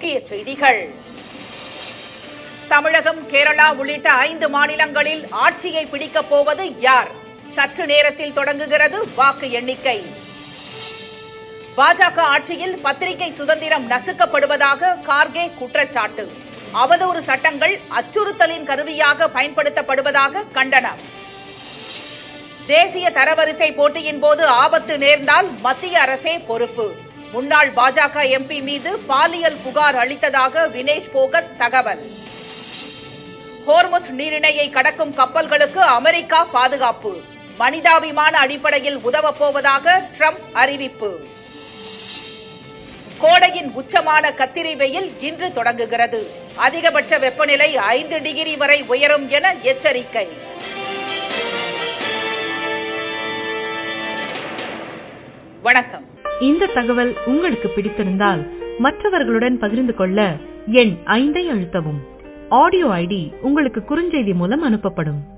முக்கிய செய்திகள் தமிழகம் கேரளா உள்ளிட்ட ஐந்து மாநிலங்களில் ஆட்சியை பிடிக்கப் போவது யார் சற்று நேரத்தில் தொடங்குகிறது வாக்கு எண்ணிக்கை பாஜக ஆட்சியில் பத்திரிகை சுதந்திரம் நசுக்கப்படுவதாக கார்கே குற்றச்சாட்டு அவதூறு சட்டங்கள் அச்சுறுத்தலின் கருவியாக பயன்படுத்தப்படுவதாக கண்டனம் தேசிய தரவரிசை போட்டியின் போது ஆபத்து நேர்ந்தால் மத்திய அரசே பொறுப்பு முன்னாள் பாஜக எம்பி மீது பாலியல் புகார் அளித்ததாக வினேஷ் போகத் தகவல் ஹோர்முஸ் நீரிணையை கடக்கும் கப்பல்களுக்கு அமெரிக்கா பாதுகாப்பு மனிதாபிமான அடிப்படையில் உதவப் போவதாக ட்ரம்ப் அறிவிப்பு கோடையின் உச்சமான கத்திரி வெயில் இன்று தொடங்குகிறது அதிகபட்ச வெப்பநிலை ஐந்து டிகிரி வரை உயரும் என எச்சரிக்கை வணக்கம் இந்த தகவல் உங்களுக்கு பிடித்திருந்தால் மற்றவர்களுடன் பகிர்ந்து கொள்ள எண் ஐந்தை அழுத்தவும் ஆடியோ ஐடி உங்களுக்கு குறுஞ்செய்தி மூலம் அனுப்பப்படும்